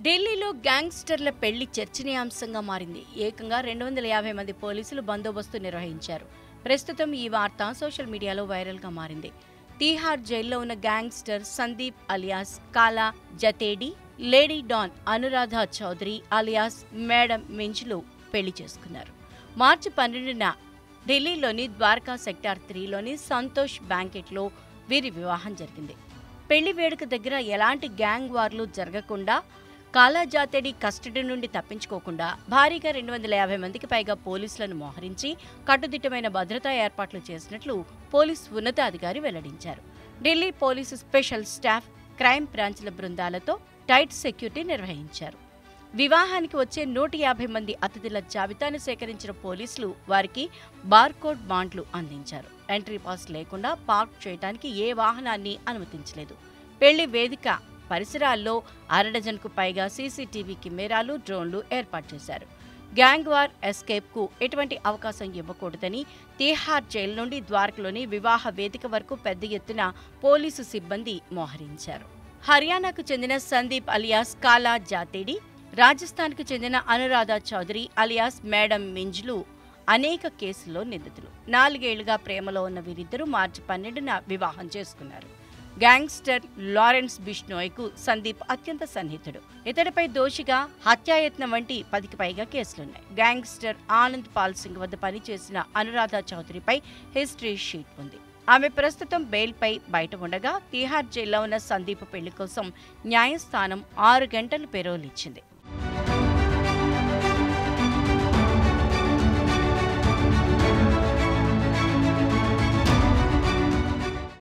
ఢిల్లీలో గ్యాంగ్స్టర్ల పెళ్లి చర్చనీయాంశంగా మారింది ఏకంగా రెండు వందల యాభై మంది పోలీసులు బందోబస్తు నిర్వహించారు ప్రస్తుతం ఈ వార్త సోషల్ మీడియాలో వైరల్గా మారింది తీహార్ జైల్లో ఉన్న gangster Sandeep alias Kala Jathedi lady don Anuradha Chaudhary alias madam మించ్లు పెళ్లి చేసుకున్నారు మార్చి పన్నెండున ఢిల్లీలోని ద్వారకా సెక్టార్ త్రీలోని సంతోష్ బ్యాంకెట్లో వీరి వివాహం జరిగింది పెళ్లి వేడుక దగ్గర ఎలాంటి గ్యాంగ్ వార్లు జరగకుండా కాలాజాతెడి కస్టడీ నుండి తప్పించుకోకుండా భారీగా రెండు వందల యాభై మందికి పైగా పోలీసులను మోహరించి కట్టుదిట్టమైన భద్రతా ఏర్పాట్లు చేసినట్లు పోలీస్ ఉన్నతాధికారి వెల్లడించారు Delhi police special staff crime బ్రాంచ్ల బృందాలతో టైట్ సెక్యూరిటీ నిర్వహించారు వివాహానికి వచ్చే నూట యాభై మంది అతిథుల జాబితాను సేకరించిన పోలీసులు వారికి బార్కోడ్ బాండ్లు అందించారు ఎంట్రీ పాస్ లేకుండా పార్క్ చేయడానికి ఏ వాహనాన్ని అనుమతించలేదు పెళ్లి వేదిక పరిసరాల్లో అరడజన్కు పైగా సీసీటీవీ కెమెరాలు డ్రోన్లు ఏర్పాటు చేశారు గ్యాంగ్ వార్ ఎస్కేప్కు ఎటువంటి అవకాశం ఇవ్వకూడదని తీహార్ జైలు నుండి ద్వారకలోని వివాహ వేదిక వరకు పెద్ద ఎత్తున పోలీసు సిబ్బంది మోహరించారు హర్యానాకు చెందిన సందీప్ అలియాస్ కాలా జాతేడి రాజస్థాన్కు చెందిన అనురాధ చౌదరి అలియాస్ మేడం మింజ్లు అనేక కేసుల్లో నిందితులు నాలుగేళ్లుగా ప్రేమలో ఉన్న వీరిద్దరూ మార్చి పన్నెండున వివాహం చేసుకున్నారు గ్యాంగ్స్టర్ లారెన్స్ బిష్నోయ్కు సందీప్ అత్యంత సన్నిహితుడు ఇతడిపై దోషిగా హత్యాయత్నం వంటి పదికి పైగా కేసులున్నాయి గ్యాంగ్స్టర్ ఆనంద్ పాల్ సింగ్ వద్ద పనిచేసిన అనురాధ చౌదరిపై హిస్టరీ షీట్ ఉంది ఆమె ప్రస్తుతం బెయిల్పై బయట ఉండగా తీహార్ జైల్లో ఉన్న సందీప్ పెళ్లి కోసం న్యాయస్థానం ఆరు గంటలు పెరోల్ ఇచ్చింది